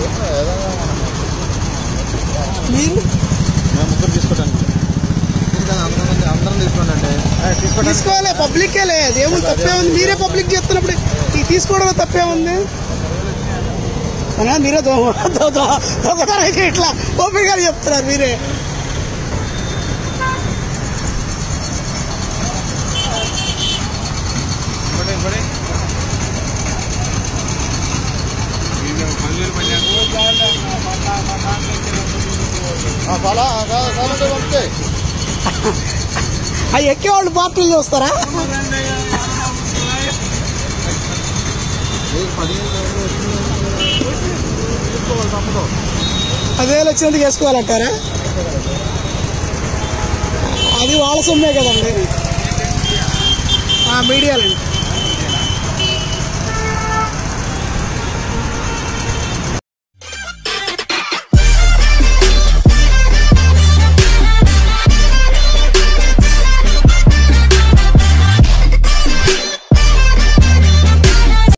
మీరు మేము ముగ్గురు తీసుకోవడానికి అందరం అందరం తీసుకోండి అంటే తీసుకోవడానికి తీసుకోవాలి పబ్లికే లే అదేముంది తప్పే ఉంది మీరే పబ్లిక్ చేస్తున్నప్పుడు ఇది తీసుకోవడంలో తప్పే ఉంది అన్నా మీరే దొంగ దొంగ- దొంగతనం అయితే ఇట్లా ఓపిక గారు చెప్తున్నారు మీరే చాలా కావాలంటే పంపితే అవి ఎక్కేవాళ్ళు పార్టీలు చూస్తారా పదివేలు వచ్చినందుకు వేసుకోవాలంటారా అది వాళ్ళ సొమ్మే కదండి మీడియాలండి